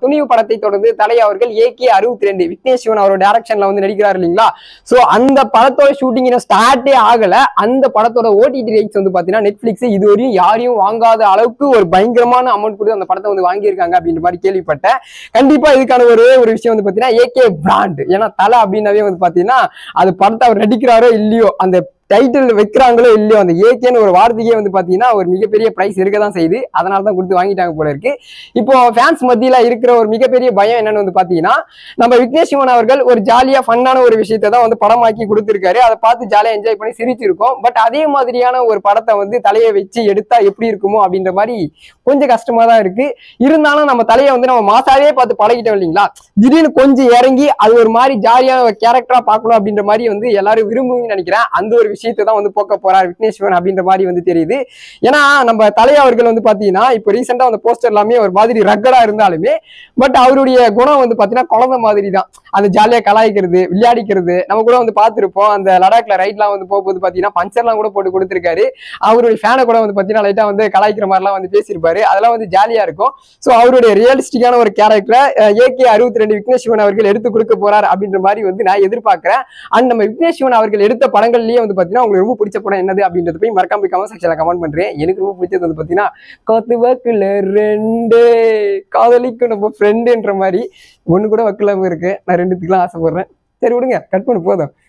துணிவு படத்தை தொடர்ந்து தலை அவர்கள் ஏகே அறுபத்தி ரெண்டு விக்னேஷ் சிவன் அவரோட டைரக்ஷன்ல வந்து நடிக்கிறார் இல்லைங்களா சோ அந்த படத்தோட ஷூட்டிங் இன்னும் ஸ்டார்ட்டே ஆகல அந்த படத்தோட ஓடிடி ரைட்ஸ் வந்து பாத்தீங்கன்னா நெட்ஃபிளிக்ஸ் இதுவரையும் யாரையும் வாங்காத அளவுக்கு ஒரு பயங்கரமான அமௌண்ட் கொடுத்து அந்த படத்தை வந்து வாங்கியிருக்காங்க அப்படின்ற மாதிரி கேள்விப்பட்டேன் கண்டிப்பா இதுக்கான ஒரே ஒரு விஷயம் வந்து பாத்தீங்கன்னா ஏகே பிராண்ட் ஏன்னா தலை அப்படின்னாவே வந்து பாத்தீங்கன்னா அது படத்தை அவர் நடிக்கிறாரோ இல்லையோ அந்த டைட்டில் வைக்கிறாங்களோ இல்லையோ அந்த ஏகேன்னு ஒரு வார்த்தைக்கே வந்து பாத்தீங்கன்னா ஒரு மிகப்பெரிய பிரைஸ் இருக்க தான் செய்யுது அதனால தான் கொடுத்து வாங்கிட்டாங்க போல இருக்கு இப்போ ஃபேன்ஸ் மத்தியில இருக்கிற ஒரு மிகப்பெரிய பயம் என்னன்னு வந்து பாத்தீங்கன்னா நம்ம விக்னேஷ் சிவன் அவர்கள் ஒரு ஜாலியா ஃபன்னான ஒரு விஷயத்தை தான் வந்து படமாக்கி கொடுத்திருக்காரு அதை பார்த்து ஜாலியா என்ஜாய் பண்ணி சிரிச்சிருக்கோம் பட் அதே மாதிரியான ஒரு படத்தை வந்து தலையை வச்சு எடுத்தா எப்படி இருக்குமோ அப்படின்ற மாதிரி கொஞ்சம் கஷ்டமா தான் இருக்கு இருந்தாலும் நம்ம தலையை வந்து நம்ம மாசாவே பார்த்து பழகிட்டோம் இல்லைங்களா திடீர்னு கொஞ்சம் இறங்கி அது ஒரு மாதிரி ஜாலியான கேரக்டரா பார்க்கணும் அப்படின்ற மாதிரி வந்து எல்லாரும் விரும்புவீங்கன்னு நினைக்கிறேன் அந்த ஒரு விஷயத்தை தான் வந்து போக்க போறார் விக்னேஸ்வரன் அப்படின்ற மாதிரி வந்து தெரியுது ஏன்னா நம்ம தலை அவர்கள் வந்து பாத்தீங்கன்னா இப்போ ரீசெண்டா அந்த போஸ்டர் எல்லாமே ஒரு மாதிரி ரக்கடா இருந்தாலுமே பட் அவருடைய குணம் வந்து பாத்தீங்கன்னா குழந்தை மாதிரி தான் அந்த ஜாலியா கலாய்க்கிறது விளையாடிக்கிறது நம்ம கூட வந்து பார்த்திருப்போம் அந்த லடாக்ல ரைட்லாம் வந்து போகும்போது பாத்தீங்கன்னா பஞ்சர்லாம் கூட போட்டு கொடுத்திருக்காரு அவருடைய ஃபேனை கூட வந்து பாத்தீங்கன்னா லைட்டா வந்து கலாய்க்கிற மாதிரிலாம் வந்து பேசியிருப்பாரு அதெல்லாம் வந்து ஜாலியா இருக்கும் ஸோ அவருடைய ரியலிஸ்டிக்கான ஒரு கேரக்டரை ஏகே அறுபத்தி ரெண்டு விக்னேஷ் சிவன் அவர்கள் எடுத்து கொடுக்க போறார் அப்படின்ற மாதிரி வந்து நான் எதிர்பார்க்கிறேன் அண்ட் நம்ம விக்னேஷ் சிவன் அவர்கள் எடுத்த படங்கள்லயே வந்து பாத்தீங்கன்னா உங்களுக்கு ரொம்ப பிடிச்ச படம் என்னது அப்படின்றது போய் மறக்காம போய் கமெண்ட் செக்ஷன்ல கமெண்ட் பண்றேன் எனக்கு ரொம்ப பிடிச்சது வந்து பாத்தீங்கன்னா காத்து வாக்குல ரெண்டு காதலிக்கும் நம்ம ஃப்ரெண்டுன்ற மாதிரி ஒண்ணு கூட வக்கலாம இருக்கு நான் ரெண்டுத்துக்குலாம் ஆசைப்படுறேன் சரி விடுங்க கட் பண்ணு போதும்